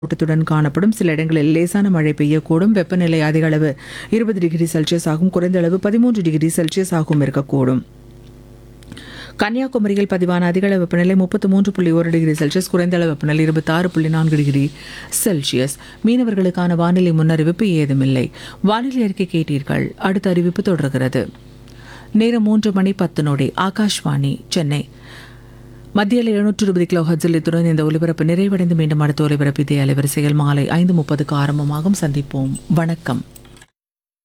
கூட்டத்துடன் காணப்படும் சில இடங்களில் லேசான மழை பெய்யக்கூடும் வெப்பநிலை அதிக அளவு இருபது டிகிரி செல்சியஸ் ஆகும் குறைந்த அளவு பதிமூன்று டிகிரி செல்சியஸ் ஆகும் இருக்கக்கூடும் கன்னியாகுமரியில் பதிவான அதிக அளவு வெப்பநிலை முப்பத்து மூன்று புள்ளி ஒரு டிகிரி செல்சியஸ் குறைந்த அளவு வெப்பநிலை இருபத்தாறு புள்ளி நான்கு டிகிரி செல்சியஸ் மீனவர்களுக்கான வானிலை முன்னறிவிப்பு ஏதுமில்லை வானிலை அறிக்கை கேட்டீர்கள் அடுத்த அறிவிப்பு தொடர்கிறது நேரம் மூன்று மணி பத்து நொடி ஆகாஷ்வாணி சென்னை மத்தியில் எழுநூற்று இருபது கிலோ ஹர்ட்ஸில் இத்துடன் இந்த ஒலிபரப்பு நிறைவடைந்து மீண்டும் அடுத்த ஒலிபரப்பு இதே அலைவரிசையில் மாலை ஐந்து முப்பதுக்கு ஆரம்பமாகும் சந்திப்போம் வணக்கம்